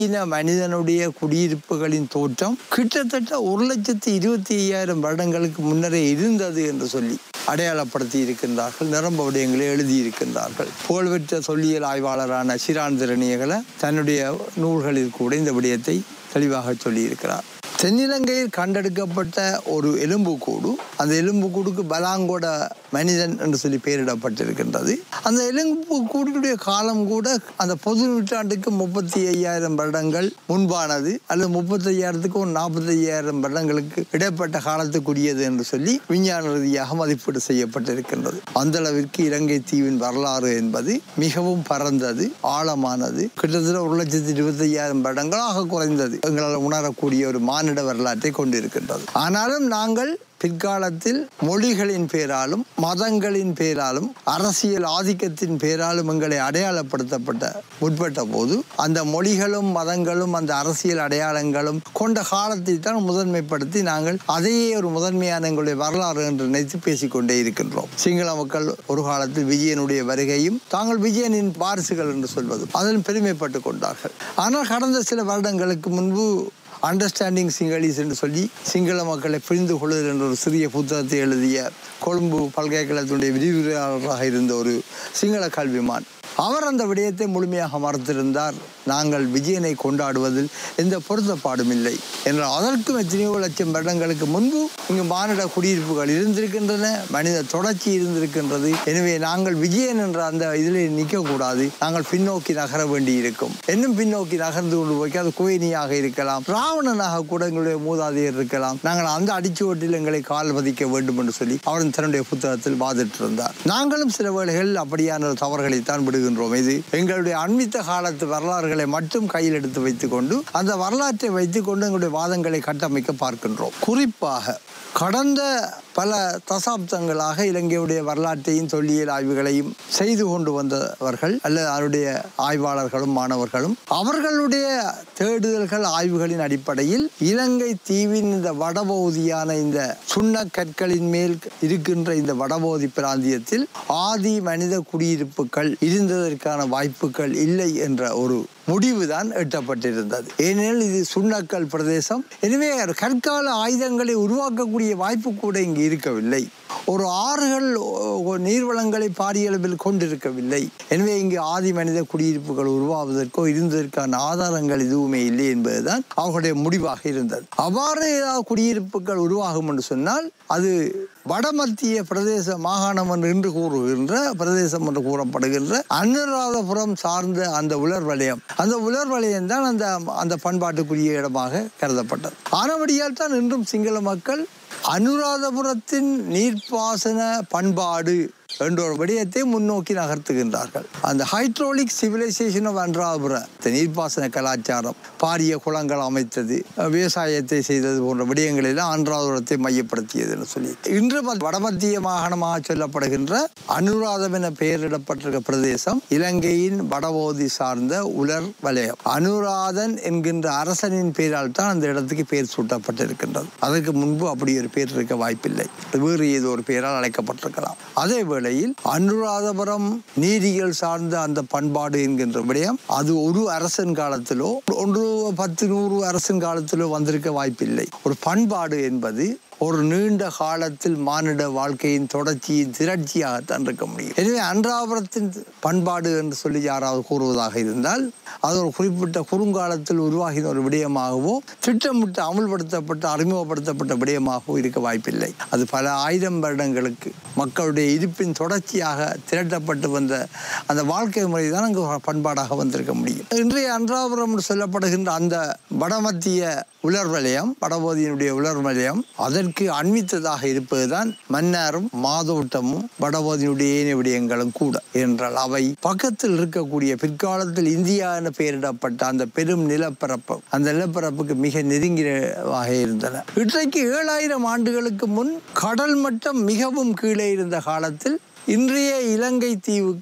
நவீன மனிதனுடைய குடியிருப்புகளின் தோற்றம் கிட்டத்தட்ட ஒரு லட்சத்தி இருபத்தி ஐயாயிரம் வருடங்களுக்கு முன்னரே இருந்தது என்று சொல்லி அடையாளப்படுத்தி இருக்கின்றார்கள் நிரம்ப விடயங்களை எழுதியிருக்கின்றார்கள் புகழ்பெற்ற சொல்லியல் ஆய்வாளரான சிரான் திறனியகளை தன்னுடைய நூல்களில் கூட இந்த விடயத்தை தெளிவாக சொல்லியிருக்கிறார் தென்னிலங்கையில் கண்டெடுக்கப்பட்ட ஒரு எலும்புக்கூடு அந்த எலும்புக்கூடுக்கு பலாங்கோட மனிதன் என்று சொல்லி பெயரிடப்பட்டிருக்கின்றது அந்த எலும்புக்கூடுடைய காலம் கூட அந்த பொது நூற்றாண்டுக்கு முப்பத்தி ஐயாயிரம் வருடங்கள் முன்பானது அல்லது முப்பத்தி ஐயாயிரத்துக்கு ஒரு நாற்பத்தி ஐயாயிரம் வருடங்களுக்கு இடைப்பட்ட காலத்துக்குரியது என்று சொல்லி விஞ்ஞான ரீதியாக மதிப்பீடு செய்யப்பட்டிருக்கின்றது அந்த அளவிற்கு இலங்கை தீவின் வரலாறு என்பது மிகவும் பரந்தது ஆழமானது கிட்டத்தட்ட ஒரு லட்சத்தி இருபத்தி ஐயாயிரம் வருடங்களாக குறைந்தது எங்களால் உணரக்கூடிய ஒரு மானிட வரலாற்றை கொண்டிருக்கின்றது ஆனாலும் நாங்கள் பிற்காலத்தில் மொழிகளின் பேராலும் மதங்களின் பேராலும் அரசியல் ஆதிக்கத்தின் பேராலும் எங்களை அடையாளப்படுத்தப்பட்ட முற்பட்ட போது அந்த மொழிகளும் மதங்களும் அந்த அரசியல் அடையாளங்களும் கொண்ட காலத்தை தான் முதன்மைப்படுத்தி நாங்கள் அதையே ஒரு முதன்மையான எங்களுடைய வரலாறு என்று நினைத்து பேசிக்கொண்டே இருக்கின்றோம் சிங்கள மக்கள் ஒரு காலத்தில் விஜயனுடைய வருகையும் தாங்கள் விஜயனின் வாரிசுகள் என்று சொல்வது அதில் பெருமைப்பட்டு கொண்டார்கள் ஆனால் கடந்த சில வருடங்களுக்கு முன்பு அண்டர்ஸ்டாண்டிங் சிங்களீஸ் என்று சொல்லி சிங்கள மக்களை புரிந்து கொள்ளுதல் என்ற ஒரு சிறிய புத்தகத்தை எழுதிய கொழும்பு பல்கலைக்கழகத்தினுடைய விரிவுரையாளராக இருந்த ஒரு சிங்கள கல்விமான் அவர் அந்த விடயத்தை முழுமையாக மறுத்திருந்தார் நாங்கள் விஜயனை கொண்டாடுவதில் எந்த பொருத்தப்பாடும் இல்லை என்றால் அதற்கும் எத்தனையோ லட்சம் வருடங்களுக்கு முன்பு இங்கு மானிட குடியிருப்புகள் இருந்திருக்கின்றன மனித தொடர்ச்சி இருந்திருக்கின்றது எனவே நாங்கள் விஜயன் என்ற அந்த இதில் நிற்கக்கூடாது நாங்கள் பின்னோக்கி நகர வேண்டி இருக்கும் இன்னும் பின்னோக்கி நகர்ந்து கொண்டு போய் அது கோயினியாக இருக்கலாம் ராவணனாக கூட எங்களுடைய மூதாதையர் இருக்கலாம் நாங்கள் அந்த அடிச்சுவட்டில் எங்களை கால் பதிக்க வேண்டும் என்று சொல்லி அவர் தன்னுடைய புத்தகத்தில் வாதிட்டிருந்தார் நாங்களும் சில வேளைகள் அப்படியான தவறுகளைத்தான் விடுகின்றோம் இது எங்களுடைய அண்மித்த காலத்து வரலாறுகளை மட்டும் கையில் எடுத்து வைத்துக்கொண்டு அந்த வரலாற்றை வைத்துக்கொண்டு எங்களுடைய வாதங்களை கட்டமைக்க பார்க்கின்றோம் குறிப்பாக கடந்த பல தசாப்தங்களாக இலங்கையுடைய வரலாற்றையும் தொல்லியல் ஆய்வுகளையும் செய்து கொண்டு வந்தவர்கள் அல்லது அவருடைய ஆய்வாளர்களும் மாணவர்களும் அவர்களுடைய தேடுதல்கள் ஆய்வுகளின் அடிப்படையில் இலங்கை தீவின் இந்த வடபகுதியான இந்த சுண்ண கற்களின் மேல் இருக்கின்ற இந்த வடபகுதி பிராந்தியத்தில் ஆதி மனித குடியிருப்புகள் இருந்ததற்கான வாய்ப்புகள் இல்லை என்ற ஒரு முடிவுதான் எட்டப்பட்டிருந்தது ஏனெனில் இது சுண்ணக்கல் பிரதேசம் எனவே கற்கால ஆயுதங்களை உருவாக்கக்கூடிய வாய்ப்பு கூட இங்கு இருக்கவில்லை ஒரு ஆறுகள் ஓ, நீர்வளங்களை பாரிய அளவில் கொண்டிருக்கவில்லை எனவே இங்கு ஆதி மனித குடியிருப்புகள் உருவாவதற்கோ இருந்ததற்கான ஆதாரங்கள் எதுவுமே இல்லை என்பதுதான் அவர்களுடைய முடிவாக இருந்தது அவ்வாறு ஏதாவது குடியிருப்புகள் உருவாகும் என்று சொன்னால் அது வடமத்திய பிரதேச மாகாணம் என்று இன்று கூறுகின்ற பிரதேசம் என்று கூறப்படுகின்ற அனுராதபுரம் சார்ந்த அந்த உலர் வலயம் அந்த உலர் வலயம் தான் அந்த அந்த பண்பாட்டுக்குரிய இடமாக கருதப்பட்டது ஆனபடியால் தான் இன்றும் சிங்கள மக்கள் அனுராதபுரத்தின் நீர்ப்பாசன பண்பாடு என்ற ஒரு விடயத்தை முன்னோக்கி நகர்த்துகின்றார்கள் அந்த ஹைட்ரோலிக் சிவிலைசேஷன் ஆஃப் அன்றாபுர நீர்ப்பாசன கலாச்சாரம் பாரிய குளங்கள் அமைத்தது விவசாயத்தை செய்தது போன்ற விடயங்கள் எல்லாம் அன்றாபுரத்தை மையப்படுத்தியது என்று சொல்லி இன்று ப- வடமத்திய மாகாணமாக சொல்லப்படுகின்ற அனுராதம் என பெயரிடப்பட்டிருக்க பிரதேசம் இலங்கையின் வடபகுதி சார்ந்த உலர் வலயம் அனுராதன் என்கின்ற அரசனின் பெயரால் தான் அந்த இடத்துக்கு பெயர் சூட்டப்பட்டிருக்கின்றது அதற்கு முன்பு அப்படி ஒரு பேர் இருக்க வாய்ப்பில்லை வேறு ஏதோ ஒரு பெயரால் அழைக்கப்பட்டிருக்கலாம் அதே வேளையில் அனுராதபுரம் நீதிகள் சார்ந்த அந்த பண்பாடு என்கின்ற விடயம் அது ஒரு அரசன் காலத்திலோ ஒன்று பத்து நூறு அரசன் காலத்திலோ வந்திருக்க வாய்ப்பில்லை ஒரு பண்பாடு என்பது ஒரு நீண்ட காலத்தில் மானிட வாழ்க்கையின் தொடர்ச்சியின் திரட்சியாகத்தான் இருக்க முடியும் எனவே அன்றாபுரத்தின் பண்பாடு என்று சொல்லி யாராவது கூறுவதாக இருந்தால் அது ஒரு குறிப்பிட்ட குறுங்காலத்தில் உருவாகின ஒரு விடயமாகவோ திட்டமிட்டு அமுல்படுத்தப்பட்ட அறிமுகப்படுத்தப்பட்ட விடயமாகவோ இருக்க வாய்ப்பில்லை அது பல ஆயிரம் வருடங்களுக்கு மக்களுடைய இருப்பின் தொடர்ச்சியாக திரட்டப்பட்டு வந்த அந்த வாழ்க்கை முறை தான் அங்கு பண்பாடாக வந்திருக்க முடியும் இன்றைய அன்றாபுரம் என்று சொல்லப்படுகின்ற அந்த வடமத்திய உலர் வலயம் வடபகுதியினுடைய உலர் வலயம் அதற்கு அண்மித்ததாக இருப்பதுதான் மன்னாரும் மாதோட்டமும் வடபகுதியினுடைய ஏனைய விடயங்களும் கூட என்றால் அவை பக்கத்தில் இருக்கக்கூடிய பிற்காலத்தில் இந்தியா என பெயரிடப்பட்ட அந்த பெரும் நிலப்பரப்பு அந்த நிலப்பரப்புக்கு மிக நெருங்கியவாக இருந்தன இன்றைக்கு ஏழாயிரம் ஆண்டுகளுக்கு முன் கடல் மட்டம் மிகவும் கீழே இருந்த காலத்தில் இன்றைய இலங்கை தீவுக்கும்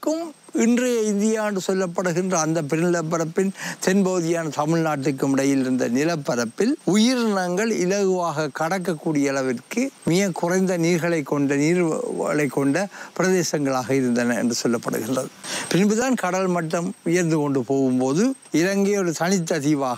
இன்றைய இந்தியா என்று சொல்லப்படுகின்ற அந்த பெருநிலப்பரப்பின் தென்பகுதியான தமிழ்நாட்டுக்கும் இடையில் இருந்த நிலப்பரப்பில் உயிரினங்கள் இலகுவாக கடக்கக்கூடிய அளவிற்கு மிக குறைந்த நீர்களை கொண்ட நீர்களை கொண்ட பிரதேசங்களாக இருந்தன என்று சொல்லப்படுகின்றது பின்புதான் கடல் மட்டம் உயர்ந்து கொண்டு போகும்போது இலங்கை ஒரு தனித்த தீவாக